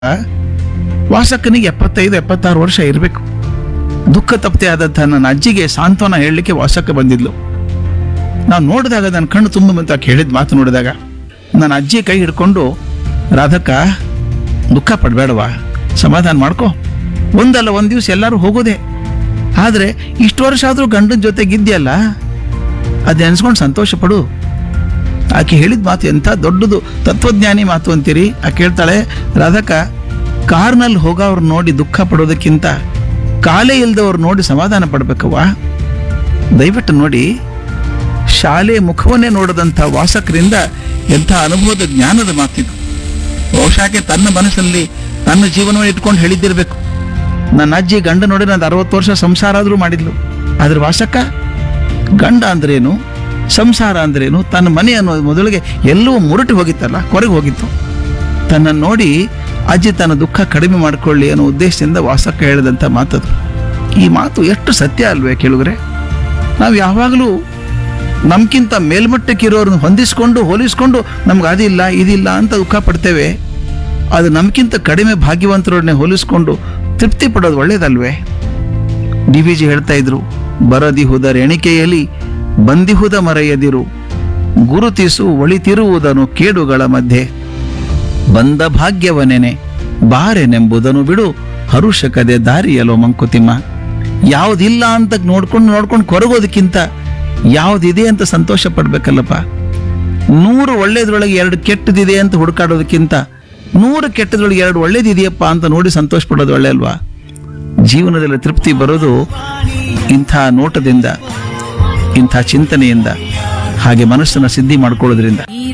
ವಾಸಕ್ಕನಿಗೆ ಎಪ್ಪತ್ತೈದು ಎಪ್ಪತ್ತಾರು ವರ್ಷ ಇರಬೇಕು ದುಃಖ ತಪ್ಪದೆ ಆದಂಥ ನನ್ನ ಅಜ್ಜಿಗೆ ಸಾಂತ್ವನ ಹೇಳಲಿಕ್ಕೆ ವಾಸಕ್ಕೆ ಬಂದಿದ್ಲು ನಾವು ನೋಡಿದಾಗ ನನ್ನ ಕಣ್ಣು ತುಂಬ ಬಂತ ಹೇಳಿದ ಮಾತು ನೋಡಿದಾಗ ನನ್ನ ಅಜ್ಜಿ ಕೈ ಹಿಡ್ಕೊಂಡು ರಾಧಕ್ಕ ದುಃಖ ಪಡಬೇಡವಾ ಸಮಾಧಾನ ಮಾಡ್ಕೊ ಒಂದಲ್ಲ ಒಂದು ದಿವಸ ಎಲ್ಲರೂ ಹೋಗೋದೆ ಆದರೆ ಇಷ್ಟು ವರ್ಷ ಆದರೂ ಗಂಡನ ಜೊತೆಗಿದ್ಯಲ್ಲ ಅದು ನೆನೆಸ್ಕೊಂಡು ಸಂತೋಷ ಪಡು ಆಕೆ ಹೇಳಿದ ಮಾತು ಎಂಥ ದೊಡ್ಡದು ತತ್ವಜ್ಞಾನಿ ಮಾತು ಅಂತೀರಿ ಆಕೆ ಹೇಳ್ತಾಳೆ ರಾಧಕ್ಕ ಕಾರ್ನಲ್ಲಿ ಹೋಗೋವ್ರು ನೋಡಿ ದುಃಖ ಪಡೋದಕ್ಕಿಂತ ಕಾಲೇ ಇಲ್ದವ್ರು ನೋಡಿ ಸಮಾಧಾನ ಪಡ್ಬೇಕವ್ವ ದಯವಿಟ್ಟು ನೋಡಿ ಶಾಲೆ ಮುಖವನ್ನೇ ನೋಡದಂಥ ವಾಸಕರಿಂದ ಎಂಥ ಅನುಭವದ ಜ್ಞಾನದ ಮಾತಿದು ಬಹುಶಃ ಆಕೆ ತನ್ನ ಮನಸ್ಸಲ್ಲಿ ತನ್ನ ಜೀವನವನ್ನು ಇಟ್ಕೊಂಡು ಹೇಳಿದ್ದಿರ್ಬೇಕು ನನ್ನ ಅಜ್ಜಿ ಗಂಡ ನೋಡಿ ನಾನು ಅರವತ್ತು ವರ್ಷ ಸಂಸಾರ ಆದರೂ ಮಾಡಿದ್ಲು ಆದ್ರೆ ವಾಸಕ್ಕ ಗಂಡ ಅಂದ್ರೇನು ಸಂಸಾರ ಅಂದ್ರೇನು ತನ್ನ ಮನೆ ಅನ್ನೋ ಮೊದಲಿಗೆ ಎಲ್ಲವೂ ಮುರುಟಿ ಹೋಗಿತ್ತಲ್ಲ ಕೊರಗೆ ಹೋಗಿತ್ತು ತನ್ನನ್ನು ನೋಡಿ ಅಜ್ಜಿ ತನ್ನ ದುಃಖ ಕಡಿಮೆ ಮಾಡಿಕೊಳ್ಳಿ ಅನ್ನೋ ಉದ್ದೇಶದಿಂದ ವಾಸಕ್ಕ ಹೇಳಿದಂಥ ಮಾತದು ಈ ಮಾತು ಎಷ್ಟು ಸತ್ಯ ಅಲ್ವೇ ಕೇಳಿದ್ರೆ ನಾವು ಯಾವಾಗಲೂ ನಮ್ಗಿಂತ ಮೇಲ್ಮಟ್ಟಕ್ಕಿರೋರನ್ನ ಹೊಂದಿಸ್ಕೊಂಡು ಹೋಲಿಸ್ಕೊಂಡು ನಮ್ಗೆ ಅದಿಲ್ಲ ಇದಿಲ್ಲ ಅಂತ ದುಃಖ ಪಡ್ತೇವೆ ಅದು ನಮ್ಗಿಂತ ಕಡಿಮೆ ಭಾಗ್ಯವಂತರನ್ನೇ ಹೋಲಿಸ್ಕೊಂಡು ತೃಪ್ತಿ ಪಡೋದು ಒಳ್ಳೇದಲ್ವೇ ಡಿ ವಿ ಜಿ ಹೇಳ್ತಾ ಇದ್ರು ಬರದಿಹುದರ ಎಣಿಕೆಯಲ್ಲಿ ಬಂದಿಹುದ ಮರೆಯದಿರು ಗುರುತಿಸು ಒಳಿತಿರುವುದನ್ನು ಕೇಡುಗಳ ಮಧ್ಯೆ ಬಂದ ಭಾಗ್ಯವನೆನೆ ಬಾರೆನೆಂಬುದನ್ನು ಬಿಡು ಹರುಷಕದೆ ದಾರಿಯಲೋ ಮಂಕುತಿಮ್ಮ ಯಾವುದಿಲ್ಲ ಅಂತ ನೋಡ್ಕೊಂಡು ನೋಡ್ಕೊಂಡು ಕೊರಗೋದಕ್ಕಿಂತ ಯಾವುದಿದೆ ಅಂತ ಸಂತೋಷ ಪಡ್ಬೇಕಲ್ಲಪ್ಪ ನೂರು ಒಳ್ಳೇದ್ರೊಳಗೆ ಎರಡು ಕೆಟ್ಟದಿದೆ ಅಂತ ಹುಡುಕಾಡೋದಕ್ಕಿಂತ ನೂರು ಕೆಟ್ಟದ್ರೊಳಗೆ ಎರಡು ಒಳ್ಳೇದಿದೆಯಪ್ಪ ಅಂತ ನೋಡಿ ಸಂತೋಷ ಪಡೋದು ಒಳ್ಳೆ ಅಲ್ವಾ ಜೀವನದಲ್ಲಿ ತೃಪ್ತಿ ಬರೋದು ಇಂಥ ನೋಟದಿಂದ ಇಂಥ ಚಿಂತನೆಯಿಂದ ಹಾಗೆ ಮನಸ್ಸನ್ನು ಸಿದ್ಧಿ ಮಾಡ್ಕೊಳ್ಳೋದ್ರಿಂದ